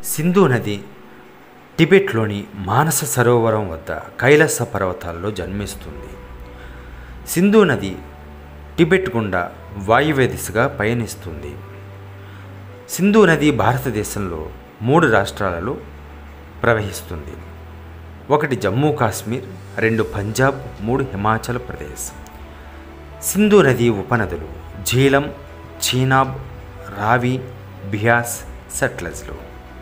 సింధు నది టిబెట్లోని మానస సరోవరం వద్ద కైలాస పర్వతాల్లో జన్మిస్తుంది సింధు నది టిబెట్ గుండా వాయువ్య దిశగా పయనిస్తుంది సింధు నది భారతదేశంలో మూడు రాష్ట్రాలలో ప్రవహిస్తుంది ఒకటి జమ్మూ కాశ్మీర్ రెండు పంజాబ్ మూడు హిమాచల్ ప్రదేశ్ సింధు నది ఉపనదులు జీలం చీనాబ్ రావి బియాస్ సట్లజ్లు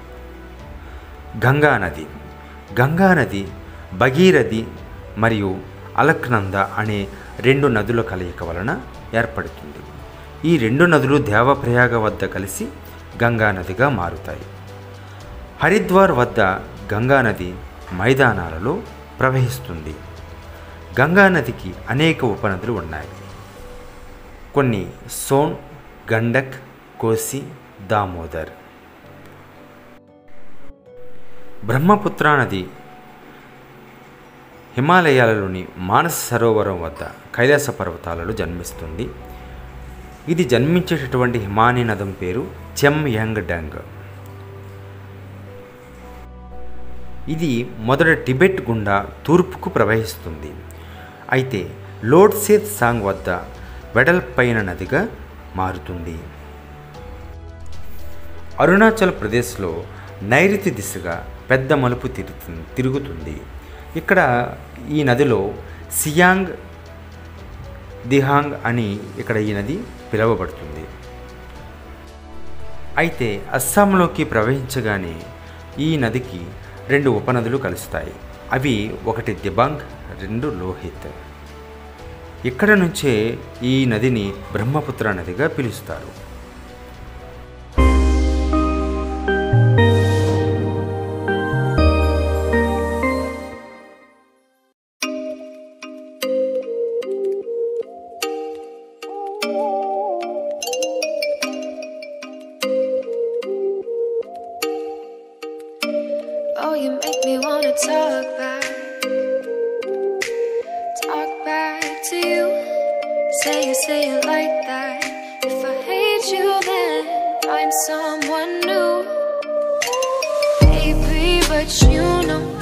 గంగా నది గంగా నది భగీరథి మరియు అలక్నంద అనే రెండు నదుల కలయిక వలన ఏర్పడుతుంది ఈ రెండు నదులు దేవప్రయాగ వద్ద కలిసి గంగా నదిగా మారుతాయి హరిద్వార్ వద్ద గంగా నది మైదానాలలో ప్రవహిస్తుంది గంగా నదికి అనేక ఉపనదులు ఉన్నాయి కొన్ని సోన్ గండక్ కోసి దామోదర్ బ్రహ్మపుత్ర నది హిమాలయాలలోని మానస సరోవరం వద్ద కైలాస పర్వతాలలో జన్మిస్తుంది ఇది జన్మించేటటువంటి హిమానీ నదం పేరు చెమ్ యంగ్ డంగ్ ఇది మొదట టిబెట్ గుండా తూర్పుకు ప్రవహిస్తుంది అయితే లోడ్సేత్ సాంగ్ వద్ద వెడల్పైన నదిగా మారుతుంది అరుణాచల్ ప్రదేశ్లో నైరుతి దిశగా పెద్ద మలుపు తిరుగుతుంది తిరుగుతుంది ఇక్కడ ఈ నదిలో సియాంగ్ దిహాంగ్ అని ఇక్కడ ఈ నది పిలువబడుతుంది అయితే అస్సాంలోకి ప్రవహించగానే ఈ నదికి రెండు ఉపనదులు కలుస్తాయి అవి ఒకటి దిబాంగ్ రెండు లోహిత్ ఇక్కడ నుంచే ఈ నదిని బ్రహ్మపుత్ర నదిగా పిలుస్తారు Oh, you make me wanna talk back. Talk back to you. Say it, say it like that. If I hate you, then find someone new. Baby, but you know